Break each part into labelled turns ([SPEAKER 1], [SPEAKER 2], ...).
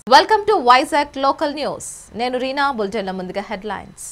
[SPEAKER 1] welcome to Vizag local news నేను రీనా బులెటిన్ల ముందుగా headlines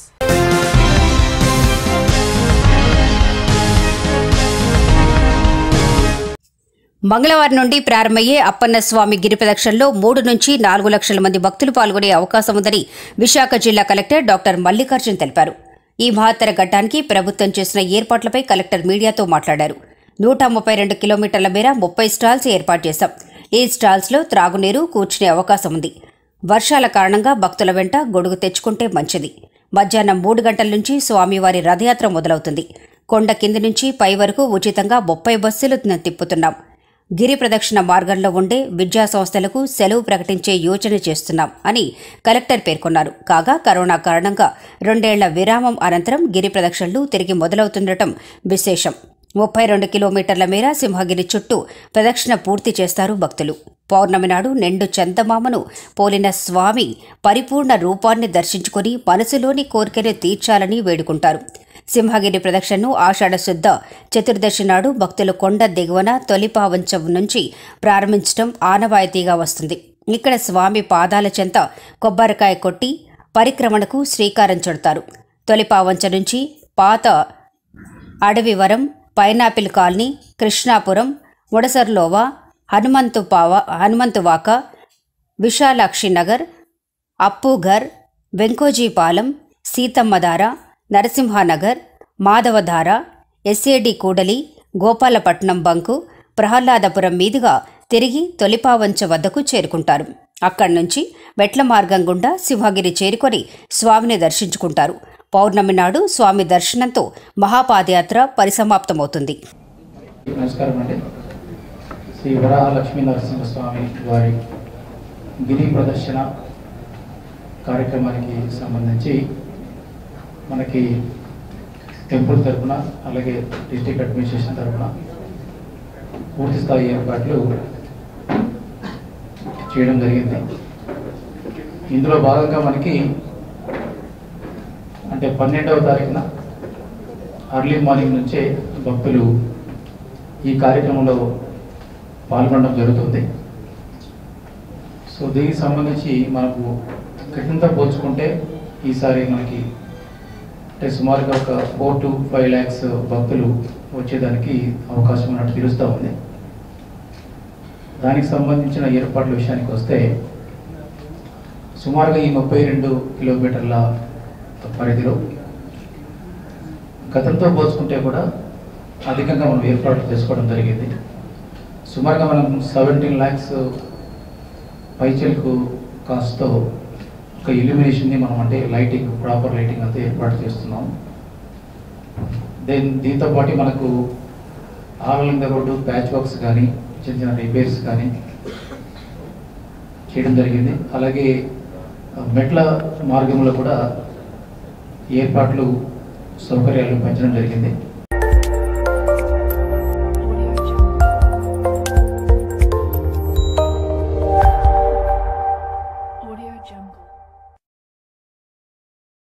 [SPEAKER 2] మంగళవారం నుండి ప్రారంభమయ్యే అప్పన్న స్వామి గిరి ప్రదక్షిణలో మూడు నుంచి నాలుగు లక్షల మంది భక్తులు పాల్గొనే అవకాశం ఉందని విశాఖ జిల్లా కలెక్టర్ డాక్టర్ మల్లికార్జున్ తెలిపారు ఈ మహత్తర ఘట్టానికి ప్రభుత్వం చేసిన ఏర్పాట్లపై కలెక్టర్ మీడియాతో మాట్లాడారు నూట ముప్పై రెండు కిలోమీటర్ల మేర ముప్పై స్టాల్స్ ఏర్పాటు చేశాం ఈ స్టాల్స్లో త్రాగునీరు కూర్చునే అవకాశం ఉంది వర్షాల కారణంగా భక్తుల వెంట గొడుగు తెచ్చుకుంటే మంచిది మధ్యాహ్నం మూడు గంటల నుంచి స్వామివారి రథయాత్ర మొదలవుతుంది కొండ కింది నుంచి పై వరకు ఉచితంగా ముప్పై బస్సులు తిప్పుతున్నాం గిరి ప్రదక్షిణ మార్గంలో ఉండే విద్యా సంస్థలకు సెలవు ప్రకటించే యోచన చేస్తున్నాం అని కలెక్టర్ పేర్కొన్నారు కాగా కరోనా కారణంగా రెండేళ్ల విరామం అనంతరం గిరి ప్రదక్షిణలు తిరిగి మొదలవుతుండటం విశేషం ముప్పై రెండు కిలోమీటర్ల మేర సింహగిరి చుట్టూ ప్రదక్షిణ పూర్తి చేస్తారు భక్తులు పౌర్ణమి నాడు నిండు చందమామను పోలిన స్వామి పరిపూర్ణ రూపాన్ని దర్శించుకుని మనసులోని కోరికను తీర్చాలని వేడుకుంటారు సింహగిరి ప్రదక్షిణను ఆషాఢ శుద్ధ చతుర్దశి నాడు భక్తులు కొండ దిగువన తొలిపావంచం నుంచి ప్రారంభించడం ఆనవాయితీగా వస్తుంది ఇక్కడ స్వామి పాదాల చెంత కొబ్బరికాయ కొట్టి పరిక్రమణకు శ్రీకారం చుడతారు తొలిపావంచ నుంచి పాత Adavivaram pineapple colony Krishnapuram Mudasarlova Hanumanthupava Hanumanthuvaka Visalakshi Nagar Appughar Venkojipalem Seethammadhara Narasimhanagar Madhavadhara S A D కూడలి గోపాలపట్నం బంకు ప్రహ్లాదపురం మీదుగా తిరిగి తొలిపావంచ వద్దకు చేరుకుంటారు అక్కడి నుంచి మెట్ల మార్గం గుండా సింహగిరి చేరుకొని స్వామిని దర్శించుకుంటారు పౌర్ణమి నాడు స్వామి దర్శనంతో మహాపాదయాత్ర పరిసమాప్తమవుతుంది
[SPEAKER 3] నమస్కారం అండి శ్రీ వరాహ లక్ష్మీ నరసింహస్వామి వారి గిరి ప్రదర్శన కార్యక్రమానికి సంబంధించి మనకి టెంపుల్ తరపున అలాగే డిస్ట్రిక్ట్ అడ్మినిస్ట్రేషన్ తరపున పూర్తి స్థాయి ఏర్పాట్లు చేయడం జరిగింది ఇందులో భాగంగా మనకి అంటే పన్నెండవ తారీఖున అర్లీ మార్నింగ్ నుంచే భక్తులు ఈ కార్యక్రమంలో పాల్గొనడం జరుగుతుంది సో దీనికి సంబంధించి మనకు క్రితంతో పోల్చుకుంటే ఈసారి మనకి అంటే సుమారుగా ఒక ఫోర్ టు ఫైవ్ ల్యాక్స్ భక్తులు వచ్చేదానికి అవకాశం ఉన్నట్టు తెలుస్తూ ఉంది దానికి సంబంధించిన ఏర్పాట్ల విషయానికి వస్తే సుమారుగా ఈ ముప్పై రెండు కిలోమీటర్ల పరిధిలో గతంతో పోల్చుకుంటే కూడా అధికంగా మనం ఏర్పాట్లు చేసుకోవడం జరిగింది సుమారుగా మనం సెవెంటీన్ ల్యాక్స్ పైచలకు కాస్ట్తో ఒక ఇల్యూమినేషన్ని మనం అంటే లైటింగ్ ప్రాపర్ లైటింగ్ అంతా ఏర్పాటు చేస్తున్నాం దెన్ దీంతో పాటు మనకు all the road patch works కానీ చిన్న చిన్న రిపేర్స్ కానీ చేయడం జరిగింది అలాగే ఆ, మెట్ల మార్గంలో కూడా ఏర్పాట్లు సౌకర్యాలు పెంచడం జరిగింది